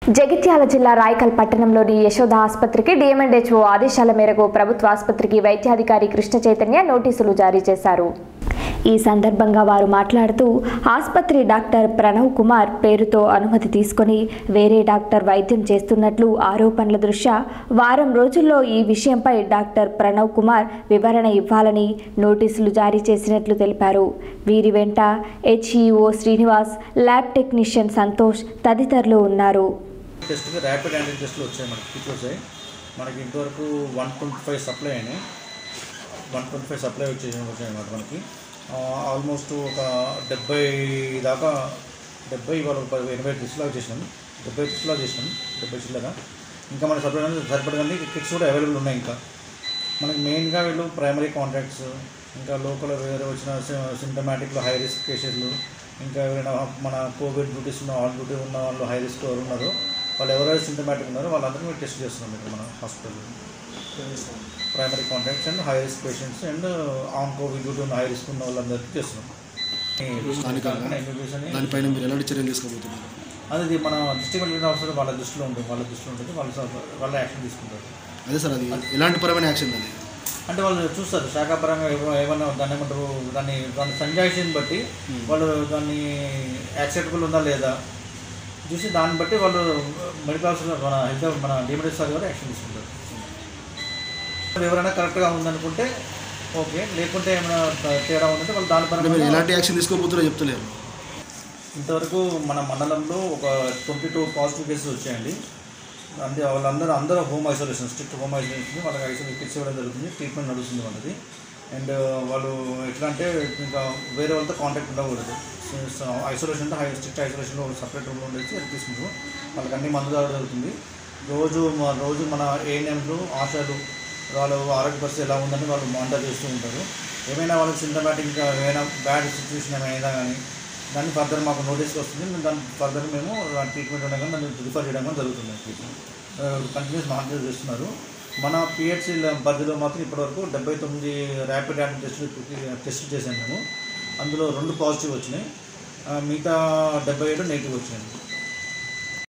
జగిత్యాల జిల్లా రాయకల్ పట్టణంలోని యశోద ఆసుపత్రికి డిఎంఎండ్హెచ్ఓ ఆదేశాల మేరకు ప్రభుత్వ ఆసుపత్రికి వైద్యాధికారి కృష్ణ చైతన్య నోటీసులు జారీ చేశారు ఈ సందర్భంగా వారు మాట్లాడుతూ ఆసుపత్రి డాక్టర్ ప్రణవ్ కుమార్ పేరుతో అనుమతి తీసుకొని వేరే డాక్టర్ వైద్యం చేస్తున్నట్లు ఆరోపణల దృష్ట్యా వారం రోజుల్లో ఈ విషయంపై డాక్టర్ ప్రణవ్ కుమార్ వివరణ ఇవ్వాలని నోటీసులు జారీ చేసినట్లు తెలిపారు వీరి వెంట HEO Srinivas lab technician Santosh తదితరులు ఉన్నారు టెస్ట్కి ర్యాపిడ్ యాంటీజెన్ టెస్ట్లు వచ్చాయి మనకి కిట్ వచ్చాయి మనకి ఇంతవరకు వన్ ట్వంటీ ఫైవ్ సప్లై అయినాయి వన్ ట్వంటీ ఫైవ్ సప్లై వచ్చేసి వచ్చాయి అన్నమాట మనకి ఆల్మోస్ట్ ఒక డెబ్బై దాకా డెబ్బై ఇవాళ ఒక పది- ఎనభై టెస్టులాగా చేసినాం డెబ్బై టెస్టులాగా చేసినాం డెబ్బై చిల్లగా ఇంకా మన సప్లై సరిపడగానే కిట్స్ కూడా అవైలబుల్ ఉన్నాయి ఇంకా మనకి మెయిన్గా వీళ్ళు ప్రైమరీ కాంటాక్ట్స్ ఇంకా లోకల్ వేరే వచ్చిన సింటమాటిక్లో హై రిస్క్ కేసెస్లు ఇంకా ఎవరైనా మన కోవిడ్ డ్యూటీస్ ఉన్న ఆల్ డ్యూటీ ఉన్న వాళ్ళు హై రిస్క్ ఎవరు ఉన్నారో వాళ్ళు ఎవరైతే సింటమాటిక్ ఉన్నారో వాళ్ళందరినీ మేము టెస్ట్ చేస్తున్నాం ఇక్కడ మన హాస్పిటల్లో primary contacts and high risk patients and on Covid duty ఉన్న హై రిస్క్ ఉన్న వాళ్ళందరికీ చేస్తున్నాం స్థానికంగా MBBS అని దానిపైన మీరు ఎలాంటి చర్యలు తీసుకోబోతున్నారు అది మన డిస్ట్రిక్ట్ మెడికల్ ఆఫీసర్ వాళ్ళ దృష్టిలో ఉంటుంది వాళ్ళ దృష్టిలో ఉంటుంది వాళ్ళ వాళ్ళ యాక్షన్ తీసుకుంటారు అదే సార్ అది ఎలాంటి పరమైన యాక్షన్ అది అంటే వాళ్ళు చూస్తారు శాఖాపరంగా ఏవ- ఏమన్నా దాన్ని ఏమంటారు దాన్ని దాని సంజాయిషిని బట్టి వాళ్ళు దాన్ని యాక్సెప్టబుల్ ఉందా లేదా చూసి దాన్ని బట్టి వాళ్ళు మెడికల్ ఆఫీసర్ మన హెల్త్ మన డిమెడిక్ సార్ కూడా యాక్షన్ తీసుకుంటారు ఎవరైనా కరెక్ట్గా ఉందనుకుంటే ఓకే లేకుంటే ఏమైనా తేడా ఉందంటే వాళ్ళు దాని అంటే మీరు పరంగా ఎలాంటి యాక్షన్ తీసుకోబోతున్నారో చెప్తలేరు ఇంతవరకు మన మండలంలో ఒక ట్వంటీ టూ పాజిటివ్ కేసెస్ వచ్చాయండి అంటే వాళ్ళందరూ అందరూ home isolation strict home isolation వాళ్ళకి ఐసోలేషన్ కిట్స్ ఇవ్వడం జరుగుతుంది ట్రీట్మెంట్ నడుస్తుంది వాళ్ళది అండ్ వాళ్ళు ఎట్లా అంటే ఇంకా వేరే వాళ్ళతో కాంటాక్ట్ ఉండకూడదు ఐసోలేషన్ అంటే హై స్ట్రిక్ట్ ఐసోలేషన్లో సపరేట్ రూమ్లో ఉండేసి అది తీసుకుంటారు వాళ్ళకి అన్ని మందు తాగడం జరుగుతుంది రోజు మ- రోజు మన ఏఎన్ఎంలు ఆశాలు వాళ్ళు ఆరోగ్య పరిస్థితి ఎలా ఉందని వాళ్ళు మానిటర్ చేస్తూ ఉంటారు ఏమైనా వాళ్ళకి సింటమాటిక్ ఇంకా ఏమైనా బ్యాడ్ సిచ్యువేషన్ ఏమైనా కానీ దాన్ని ఫర్దర్ మాకు నోటీస్ వస్తుంది మేము దాన్ని ఫర్దర్ మేము ట్రీట్మెంట్ ఉండగా దాన్ని రిఫర్ చేయడం కూడా జరుగుతుంది కంటిన్యూస్ మానిటర్ చేస్తున్నారు మన పిహెచ్సి పరిధిలో మాత్రం ఇప్పటివరకు డెబ్బై తొమ్మిది ర్యాపిడ్ ర్యాపిడ్ టెస్టులు టెస్ట్ చేశాను మేము అందులో రెండు పాజిటివ్ వచ్చినాయి ఆ, మిగతా డెబ్బై ఏడు నెగిటివ్ వచ్చినాయి